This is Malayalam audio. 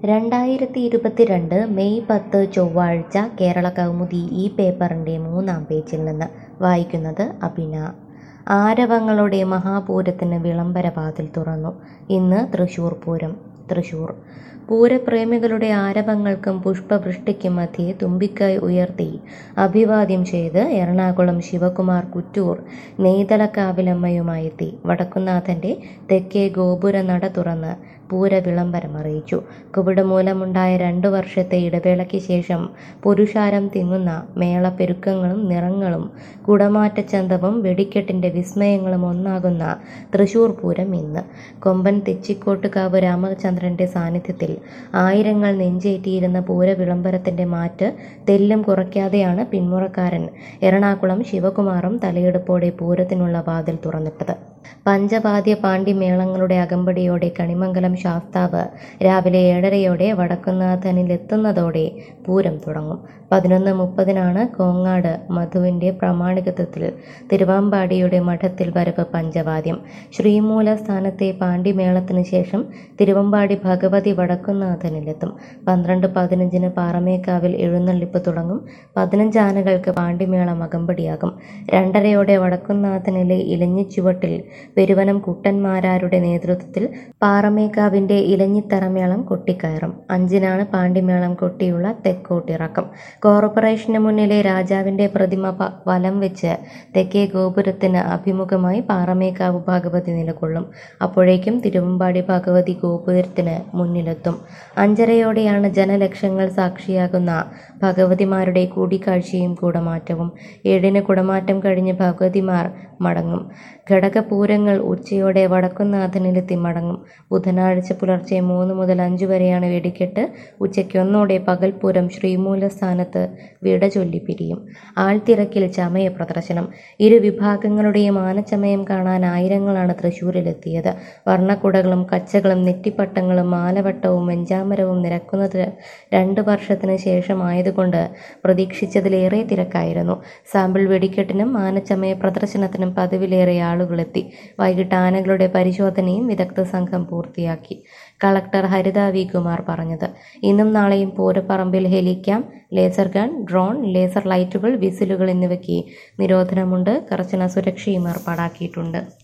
രണ്ടായിരത്തി ഇരുപത്തിരണ്ട് മെയ് പത്ത് ചൊവ്വാഴ്ച കേരള കൗമുദി ഈ പേപ്പറിൻ്റെ മൂന്നാം പേജിൽ നിന്ന് വായിക്കുന്നത് അഭിന ആരവങ്ങളുടെ മഹാപൂരത്തിന് വിളംബര വാതിൽ തുറന്നു ഇന്ന് തൃശൂർ പൂരം തൃശൂർ പൂരപ്രേമികളുടെ ആരവങ്ങൾക്കും പുഷ്പവൃഷ്ടിക്കും മധ്യേ തുമ്പിക്കൈ ഉയർത്തി അഭിവാദ്യം ചെയ്ത് എറണാകുളം ശിവകുമാർ കുറ്റൂർ നെയ്തലക്കാവിലമ്മയുമായെത്തി വടക്കുന്നാഥൻ്റെ തെക്കേ ഗോപുര നട തുറന്ന് പൂര വിളംബരം അറിയിച്ചു കോവിഡ് മൂലമുണ്ടായ രണ്ടു വർഷത്തെ ഇടവേളയ്ക്ക് ശേഷം പുരുഷാരം തിങ്ങുന്ന മേളപ്പെരുക്കങ്ങളും നിറങ്ങളും കുടമാറ്റച്ചന്തവും വെടിക്കെട്ടിൻ്റെ വിസ്മയങ്ങളും ഒന്നാകുന്ന തൃശൂർ പൂരം ഇന്ന് കൊമ്പൻ തെച്ചിക്കോട്ടുകാവ് രാമചന്ദ്രൻ്റെ സാന്നിധ്യത്തിൽ ആയിരങ്ങൾ നെഞ്ചേറ്റിയിരുന്ന പൂര വിളംബരത്തിൻ്റെ മാറ്റ് തെല്ലും കുറയ്ക്കാതെയാണ് പിന്മുറക്കാരൻ എറണാകുളം ശിവകുമാറും തലയെടുപ്പോടെ പൂരത്തിനുള്ള വാതിൽ തുറന്നിട്ടത് പഞ്ചവാദ്യ പാണ്ഡിമേളങ്ങളുടെ അകമ്പടിയോടെ കണിമംഗലം ശാസ്താവ് രാവിലെ ഏഴരയോടെ വടക്കുന്നാഥനിലെത്തുന്നതോടെ പൂരം തുടങ്ങും പതിനൊന്ന് മുപ്പതിനാണ് കോങ്ങാട് മധുവിൻ്റെ പ്രാമാണികത്വത്തിൽ തിരുവാമ്പാടിയുടെ മഠത്തിൽ വരവ് പഞ്ചവാദ്യം ശ്രീമൂല സ്ഥാനത്തെ പാണ്ഡിമേളത്തിന് ശേഷം തിരുവമ്പാടി ഭഗവതി വടക്കുന്നാഥനിലെത്തും പന്ത്രണ്ട് പതിനഞ്ചിന് പാറമേക്കാവിൽ എഴുന്നള്ളിപ്പ് തുടങ്ങും പതിനഞ്ച് ആനകൾക്ക് പാണ്ഡിമേളം അകമ്പടിയാകും രണ്ടരയോടെ വടക്കുന്നാഥനിലെ ഇലഞ്ഞിച്ചുവട്ടിൽ പെരുവനം കുട്ടന്മാരാരുടെ നേതൃത്വത്തിൽ പാറമേക്കാവിൻ്റെ ഇലഞ്ഞിത്തറമേളം കൊട്ടിക്കയറും അഞ്ചിനാണ് പാണ്ടിമേളം കൊട്ടിയുള്ള തെക്കോട്ടിറക്കം കോർപ്പറേഷന് മുന്നിലെ രാജാവിൻ്റെ പ്രതിമ പ- വലം വെച്ച് തെക്കേ ഗോപുരത്തിന് അഭിമുഖമായി പാറമേക്കാവ് ഭഗവതി നിലകൊള്ളും അപ്പോഴേക്കും തിരുവമ്പാടി ഭഗവതി ഗോപുരത്തിന് മുന്നിലെത്തും അഞ്ചരയോടെയാണ് ജനലക്ഷങ്ങൾ സാക്ഷിയാകുന്ന ഭഗവതിമാരുടെ കൂടിക്കാഴ്ചയും കുടമാറ്റവും ഏഴിന് കുടമാറ്റം കഴിഞ്ഞ് ഭഗവതിമാർ മടങ്ങും ഘടകപൂരങ്ങൾ ഉച്ചയോടെ വടക്കുന്നാഥനിലെത്തി മടങ്ങും ബുധനാഴ്ച പുലർച്ചെ മൂന്ന് മുതൽ അഞ്ച് വരെയാണ് വെടിക്കെട്ട് ഉച്ചയ്ക്ക് ഒന്നോടെ പകൽപൂരം ശ്രീമൂലസ്ഥാനത്ത് വിട ചൊല്ലി പിരിയും ആൾത്തിരക്കിൽ ചമയ പ്രദർശനം ഇരു വിഭാഗങ്ങളുടെയും ആനച്ചമയം കാണാൻ ആയിരങ്ങളാണ് തൃശ്ശൂരിലെത്തിയത് വർണ്ണക്കുടകളും കച്ചകളും നെറ്റിപ്പട്ടങ്ങളും മാലവട്ടവും വെഞ്ചാമരവും നിരക്കുന്നത് രണ്ട് വർഷത്തിന് ശേഷമായതുകൊണ്ട് പ്രതീക്ഷിച്ചതിലേറെ തിരക്കായിരുന്നു സാമ്പിൾ വെടിക്കെട്ടിനും ആനച്ചമയ പ്രദർശനത്തിനും പതിവിലേറെ ആളുകളെത്തി വൈകിട്ട് ആനകളുടെ പരിശോധനയും വിദഗ്ധ സംഘം പൂർത്തിയാക്കി കളക്ടർ ഹരിത വി കുമാർ പറഞ്ഞത് ഇന്നും നാളെയും പൂരപ്പറമ്പിൽ helicam laser gun drone laser ലൈറ്റുകൾ വിസിലുകൾ എന്നിവയ്ക്ക് നിരോധനമുണ്ട് കർശന സുരക്ഷയും ഏർപ്പാടാക്കിയിട്ടുണ്ട്